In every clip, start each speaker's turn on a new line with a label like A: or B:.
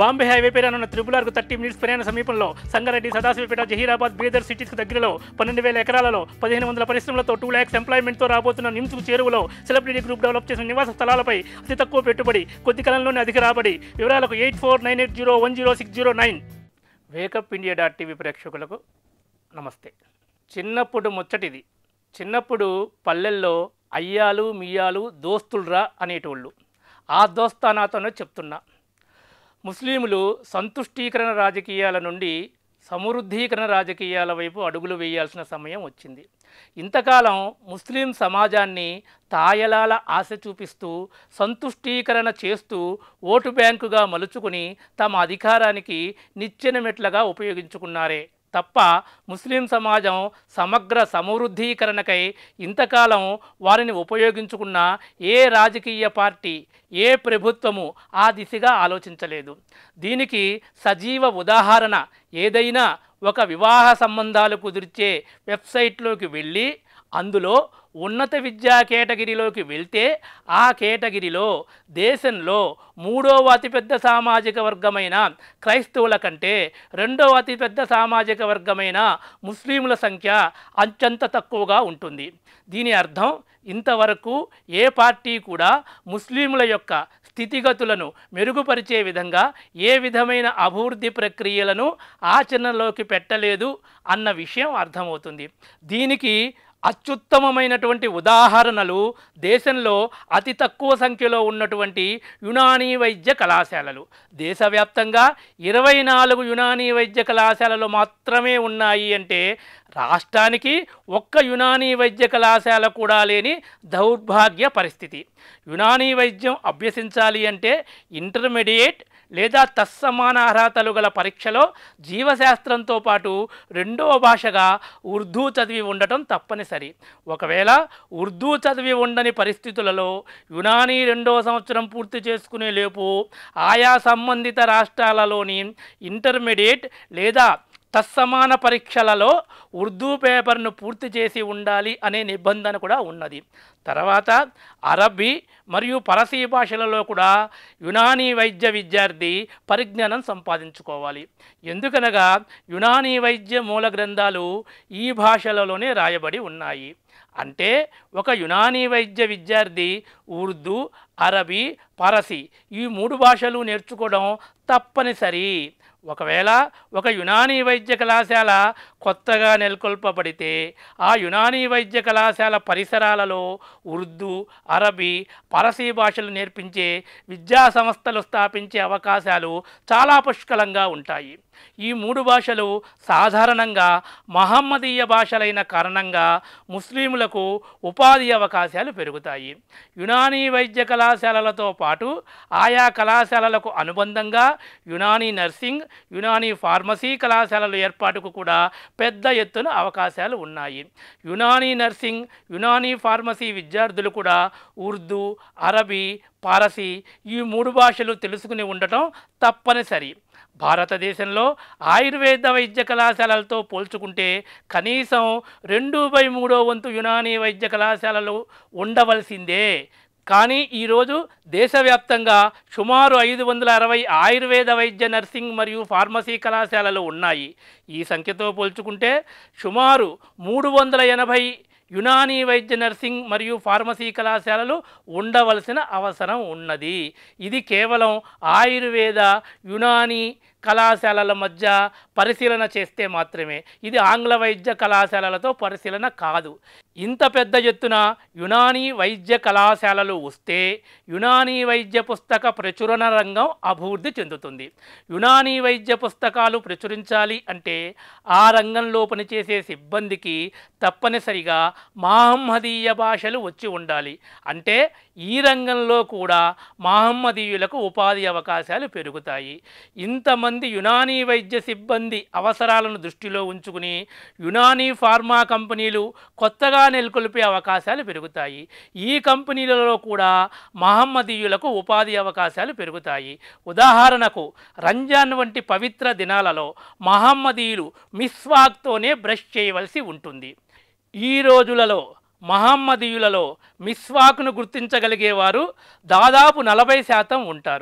A: Bombay highway పైన ఉన్న త్రిపులార్కు thirty minutes ప్రయాణ సమీపంలో సంగారెడ్డి సదాశివపేట జహీరాబాద్ బీదర్ సిటీస్కు దగ్గరలో పన్నెండు వేల ఎకరాలలో పదిహేను వందల పరిశ్రమలతో టూ ల్యాక్స్ ఎంప్లాయ్మెంట్తో రాబోతున్న నిమ్స్కు చేరువలో సెలబ్రిటీ గ్రూప్ డెవలప్ చేసిన నివాస స్థలాలపై అతి తక్కువ పెట్టుబడి కొద్ది కాలంలోనే అధిక రాబడి వివరాలకు eight four nine eight zero one zero six zero nine wake up India dot TV ప్రేక్షకులకు నమస్తే చిన్నప్పుడు ముచ్చటిది చిన్నప్పుడు పల్లెల్లో అయ్యాలు మియ్యాలు దోస్తులురా అనేటోళ్ళు ఆ దోస్తానాతోనే చెప్తున్నా ముస్లింలు సంతుష్టీకరణ రాజకీయాల నుండి సమృద్ధీకరణ రాజకీయాల వైపు అడుగులు వేయాల్సిన సమయం వచ్చింది ఇంతకాలం ముస్లిం సమాజాన్ని తాయలాల ఆశ చూపిస్తూ సంతుష్టీకరణ చేస్తూ ఓటు బ్యాంకుగా మలుచుకుని తమ అధికారానికి నిచ్చెన మెట్లగా ఉపయోగించుకున్నారే తప్ప ముస్లిం సమాజం సమగ్ర సమృద్ధీకరణకై ఇంతకాలం వారిని ఉపయోగించుకున్న ఏ రాజకీయ పార్టీ ఏ ప్రభుత్వము ఆ దిశగా ఆలోచించలేదు దీనికి సజీవ ఉదాహరణ ఏదైనా ఒక వివాహ సంబంధాలు కుదిర్చే వెబ్సైట్లోకి వెళ్ళి అందులో ఉన్నత విద్యా కేటగిరీలోకి వెళ్తే ఆ కేటగిరీలో దేశంలో మూడవ అతిపెద్ద సామాజిక వర్గమైన క్రైస్తవుల కంటే రెండవ అతిపెద్ద సామాజిక వర్గమైన ముస్లింల సంఖ్య అంచంత తక్కువగా ఉంటుంది దీని అర్థం ఇంతవరకు ఏ పార్టీ కూడా ముస్లింల యొక్క స్థితిగతులను మెరుగుపరిచే విధంగా ఏ విధమైన అభివృద్ధి ప్రక్రియలను ఆచరణలోకి పెట్టలేదు అన్న విషయం అర్థమవుతుంది దీనికి అత్యుత్తమమైనటువంటి ఉదాహరణలు దేశంలో అతి తక్కువ సంఖ్యలో ఉన్నటువంటి యునానీ వైద్య కళాశాలలు దేశవ్యాప్తంగా ఇరవై నాలుగు యునానీ వైద్య కళాశాలలు మాత్రమే ఉన్నాయి అంటే రాష్ట్రానికి ఒక్క యునానీ వైద్య కళాశాల కూడా లేని దౌర్భాగ్య పరిస్థితి యునానీ వైద్యం అభ్యసించాలి అంటే ఇంటర్మీడియట్ లేదా తత్సమాన అర్హతలు గల పరీక్షలో జీవశాస్త్రంతో పాటు రెండవ భాషగా ఉర్దూ చదివి ఉండటం తప్పనిసరి ఒకవేళ ఉర్దూ చదివి ఉండని పరిస్థితులలో యునానీ రెండవ సంవత్సరం పూర్తి చేసుకునే లేపు ఆయా సంబంధిత రాష్ట్రాలలోని ఇంటర్మీడియట్ లేదా తత్సమాన పరీక్షలలో ఉర్దూ పేపర్ను పూర్తి చేసి ఉండాలి అనే నిబంధన కూడా ఉన్నది తర్వాత అరబ్బీ మరియు పరసీ భాషలలో కూడా యునానీ వైద్య విద్యార్థి పరిజ్ఞానం సంపాదించుకోవాలి ఎందుకనగా యునానీ వైద్య మూల గ్రంథాలు ఈ భాషలలోనే రాయబడి ఉన్నాయి అంటే ఒక యునానీ వైద్య విద్యార్థి ఉర్దూ అరబీ పరసీ ఈ మూడు భాషలు నేర్చుకోవడం తప్పనిసరి ఒకవేళ ఒక యునానీ వైద్య కళాశాల కొత్తగా నెలకొల్పబడితే ఆ యునానీ వైద్య కళాశాల పరిసరాలలో ఉర్దూ అరబీ పరసీ భాషలు నేర్పించే విద్యా సంస్థలు స్థాపించే అవకాశాలు చాలా పుష్కలంగా ఉంటాయి ఈ మూడు భాషలు సాధారణంగా మహమ్మదీయ భాషలైన కారణంగా ముస్లింలకు ఉపాధి అవకాశాలు పెరుగుతాయి యునానీ వైద్య కళాశాలలతో పాటు ఆయా కళాశాలలకు అనుబంధంగా యునానీ నర్సింగ్ యునానీ ఫార్మసీ కళాశాలల ఏర్పాటుకు కూడా పెద్ద ఎత్తున అవకాశాలు ఉన్నాయి యునానీ నర్సింగ్ యునానీ ఫార్మసీ విద్యార్థులు కూడా ఉర్దూ అరబీ పారసీ ఈ మూడు భాషలు తెలుసుకుని ఉండటం తప్పనిసరి భారతదేశంలో ఆయుర్వేద వైద్య కళాశాలలతో పోల్చుకుంటే కనీసం రెండు బై మూడో వంతు యునానీ వైద్య కళాశాలలు ఉండవలసిందే కానీ ఈరోజు దేశవ్యాప్తంగా సుమారు ఐదు వందల అరవై ఆయుర్వేద వైద్య నర్సింగ్ మరియు ఫార్మసీ కళాశాలలు ఉన్నాయి ఈ సంఖ్యతో పోల్చుకుంటే సుమారు మూడు వందల ఎనభై యునానీ వైద్య నర్సింగ్ మరియు ఫార్మసీ కళాశాలలు ఉండవలసిన అవసరం ఉన్నది ఇది కేవలం ఆయుర్వేద యునానీ కళాశాలల మధ్య పరిశీలన చేస్తే మాత్రమే ఇది ఆంగ్ల వైద్య కళాశాలలతో పరిశీలన కాదు ఇంత పెద్ద ఎత్తున యునానీ వైద్య కళాశాలలు వస్తే యునానీ వైద్య పుస్తక ప్రచురణ రంగం అభివృద్ధి చెందుతుంది యునానీ వైద్య పుస్తకాలు ప్రచురించాలి అంటే ఆ రంగంలో పనిచేసే సిబ్బందికి తప్పనిసరిగా మహమ్మదీయ భాషలు వచ్చి ఉండాలి అంటే ఈ రంగంలో కూడా మహమ్మదీయులకు ఉపాధి అవకాశాలు పెరుగుతాయి ఇంతమంది యునానీ వైద్య సిబ్బంది అవసరాలను దృష్టిలో ఉంచుకుని యునానీ ఫార్మా కంపెనీలు కొత్తగా నెలకొల్పే అవకాశాలు పెరుగుతాయి ఈ కంపెనీలలో కూడా మహమ్మదీయులకు ఉపాధి అవకాశాలు పెరుగుతాయి ఉదాహరణకు రంజాన్ వంటి పవిత్ర దినాలలో మహమ్మదీయులు మిస్వాక్తోనే బ్రష్ చేయవలసి ఉంటుంది ఈ రోజులలో మహమ్మదీయులలో మిస్వాక్ను గుర్తించగలిగేవారు దాదాపు నలభై శాతం ఉంటారు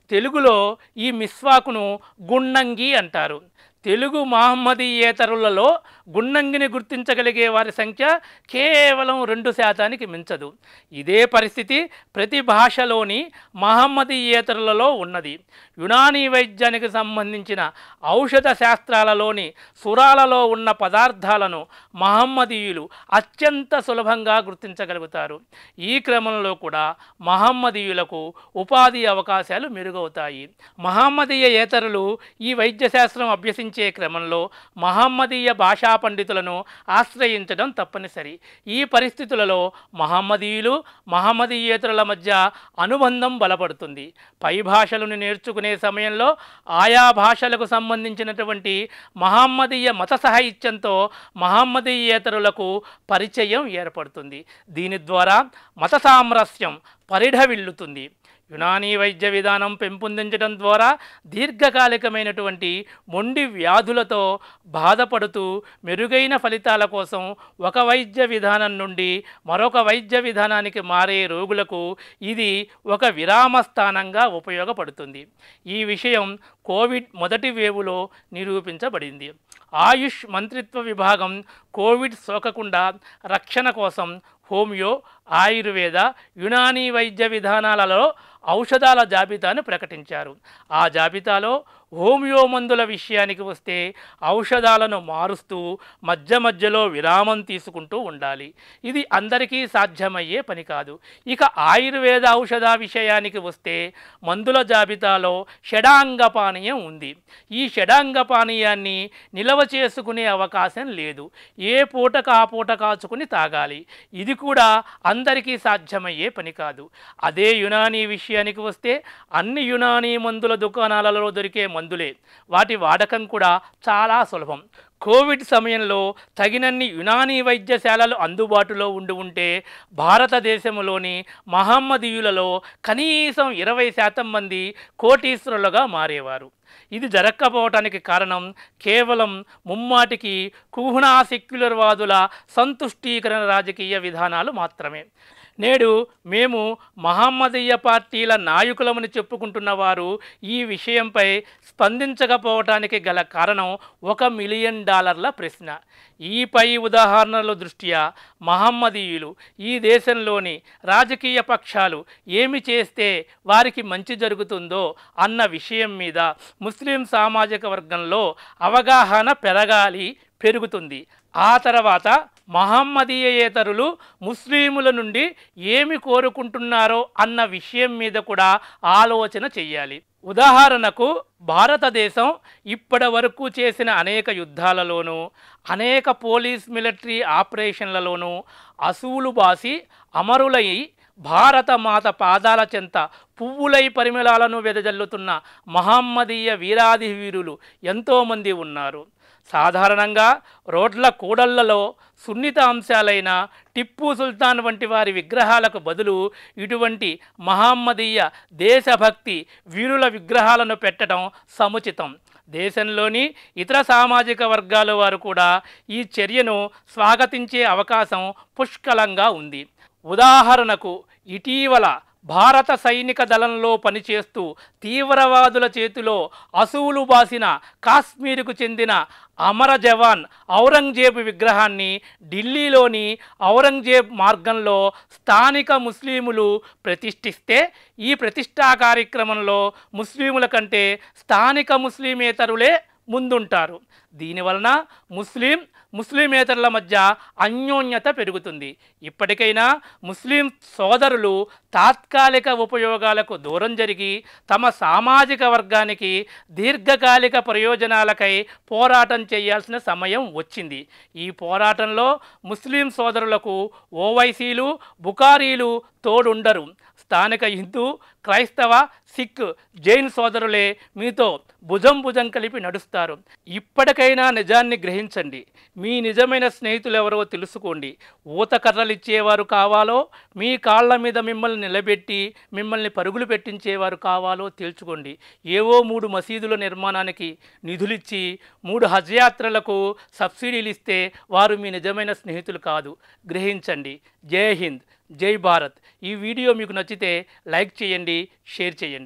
A: తెలుగులో ఈ మిస్వాకును గుండంగి అంటారు తెలుగు మహమ్మదీయేతరులలో గుండంగిని గుర్తించగలిగే వారి సంఖ్య కేవలం రెండు శాతానికి మించదు ఇదే పరిస్థితి ప్రతి భాషలోని మహమ్మదీయేతరులలో ఉన్నది యునానీ వైద్యానికి సంబంధించిన ఔషధ శాస్త్రాలలోని సురాలలో ఉన్న పదార్థాలను మహమ్మదీయులు అత్యంత సులభంగా గుర్తించగలుగుతారు ఈ క్రమంలో కూడా మహమ్మదీయులకు ఉపాధి అవకాశాలు మెరుగవుతాయి మహమ్మదీయ ఏతరులు ఈ వైద్య శాస్త్రం అభ్యసించే క్రమంలో మహమ్మదీయ భాషా పండితులను ఆశ్రయించడం తప్పనిసరి ఈ పరిస్థితులలో మహమ్మదీయులు మహమ్మదీయేతరుల మధ్య అనుబంధం బలపడుతుంది పై భాషలను నేర్చుకునే సమయంలో ఆయా భాషలకు సంబంధించినటువంటి మహమ్మదీయ మత సాహిత్యంతో మహమ్మదీయేతరులకు పరిచయం ఏర్పడుతుంది దీని ద్వారా మత సామరస్యం పరిఢవిల్లుతుంది యునానీ వైద్య విధానం పెంపొందించడం ద్వారా దీర్ఘకాలికమైనటువంటి మొండి వ్యాధులతో బాధపడుతూ మెరుగైన ఫలితాల కోసం ఒక వైద్య విధానం నుండి మరొక వైద్య విధానానికి మారే రోగులకు ఇది ఒక విరామ స్థానంగా ఉపయోగపడుతుంది ఈ విషయం కోవిడ్ మొదటి వేవులో నిరూపించబడింది ఆయుష్ మంత్రిత్వ విభాగం కోవిడ్ సోకకుండా రక్షణ కోసం హోమియో ఆయుర్వేద యునానీ వైద్య విధానాలలో ఔషధాల జాబితాను ప్రకటించారు ఆ జాబితాలో హోమియో మందుల విషయానికి వస్తే ఔషధాలను మారుస్తూ మధ్య మధ్యలో విరామం తీసుకుంటూ ఉండాలి ఇది అందరికీ సాధ్యమయ్యే పని కాదు ఇక ఆయుర్వేద ఔషధ విషయానికి వస్తే మందుల జాబితాలో షడాంగ పానీయం ఉంది ఈ షడాంగ పానీయాన్ని నిలవ చేసుకునే అవకాశం లేదు ఏ పూటకు ఆ పూట కాచుకుని తాగాలి ఇది కూడా అందరికీ సాధ్యమయ్యే పని కాదు అదే యునానీ విషయానికి వస్తే అన్ని యునానీ మందుల దుకాణాలలో దొరికే మందులే వాటి వాడకం కూడా చాలా సులభం కోవిడ్ సమయంలో తగినన్ని యునానీ వైద్యశాలలు అందుబాటులో ఉండి ఉంటే భారతదేశంలోని మహమ్మదీయులలో కనీసం ఇరవై శాతం మంది కోటీశ్వరులుగా మారేవారు ఇది జరగకపోవటానికి కారణం కేవలం ముమ్మాటికి కుహునా సెక్యులర్వాదుల సంతుష్టీకరణ రాజకీయ విధానాలు మాత్రమే నేడు మేము మహమ్మదీయ పార్టీల నాయకులమని చెప్పుకుంటున్న వారు ఈ విషయంపై స్పందించకపోవటానికి గల కారణం ఒక మిలియన్ డాలర్ల ప్రశ్న ఈ పై ఉదాహరణల దృష్ట్యా మహమ్మదీయులు ఈ దేశంలోని రాజకీయ పక్షాలు ఏమి చేస్తే వారికి మంచి జరుగుతుందో అన్న విషయం మీద ముస్లిం సామాజిక వర్గంలో అవగాహన పెరగాలి పెరుగుతుంది ఆ తర్వాత మహమ్మదీయేతరులు ముస్లిముల నుండి ఏమి కోరుకుంటున్నారో అన్న విషయం మీద కూడా ఆలోచన చెయ్యాలి ఉదాహరణకు భారతదేశం ఇప్పటి వరకు చేసిన అనేక యుద్ధాలలోనూ అనేక పోలీస్ మిలిటరీ ఆపరేషన్లలోనూ అసూలు బాసి అమరులై భారత మాత పాదాల చెంత పువ్వులై పరిమళాలను వెదజల్లుతున్న మహమ్మదీయ వీరాది వీరులు ఎంతోమంది ఉన్నారు సాధారణంగా రోడ్ల కూడళ్లలో సున్నిత అంశాలైన టిప్పు సుల్తాన్ వంటి వారి విగ్రహాలకు బదులు ఇటువంటి మహమ్మదీయ దేశభక్తి వీరుల విగ్రహాలను పెట్టడం సముచితం దేశంలోని ఇతర సామాజిక వర్గాల వారు కూడా ఈ చర్యను స్వాగతించే అవకాశం పుష్కలంగా ఉంది ఉదాహరణకు ఇటీవల భారత సైనిక దళంలో పనిచేస్తూ తీవ్రవాదుల చేతిలో అసువులు బాసిన కాశ్మీరుకు చెందిన అమర జవాన్ ఔరంగజేబు విగ్రహాన్ని ఢిల్లీలోని ఔరంగజేబ్ మార్గంలో స్థానిక ముస్లిములు ప్రతిష్ఠిస్తే ఈ ప్రతిష్టా కార్యక్రమంలో ముస్లిముల కంటే స్థానిక ముస్లిమేతరులే ముందుంటారు దీనివలన ముస్లిం ముస్లిమేతరుల మధ్య అన్యోన్యత పెరుగుతుంది ఇప్పటికైనా ముస్లిం సోదరులు తాత్కాలిక ఉపయోగాలకు దూరం జరిగి తమ సామాజిక వర్గానికి దీర్ఘకాలిక ప్రయోజనాలకై పోరాటం చేయాల్సిన సమయం వచ్చింది ఈ పోరాటంలో ముస్లిం సోదరులకు ఓవైసీలు బుకారీలు తోడుండరు స్థానిక హిందూ క్రైస్తవ సిక్ జైన్ సోదరులే మీతో భుజం భుజం కలిపి నడుస్తారు ఇప్పటికైనా నిజాన్ని గ్రహించండి మీ నిజమైన స్నేహితులు ఎవరో తెలుసుకోండి ఊత కర్రలు ఇచ్చేవారు కావాలో మీ కాళ్ళ మీద మిమ్మల్ని నిలబెట్టి మిమ్మల్ని పరుగులు పెట్టించేవారు కావాలో తేల్చుకోండి ఏవో మూడు మసీదుల నిర్మాణానికి నిధులిచ్చి మూడు హజ్ యాత్రలకు సబ్సిడీలు ఇస్తే వారు మీ నిజమైన స్నేహితులు కాదు గ్రహించండి జై హింద్ జై భారత్ ఈ వీడియో మీకు నచ్చితే లైక్ చేయండి షేర్ చేయండి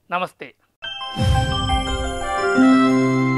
A: నమస్తే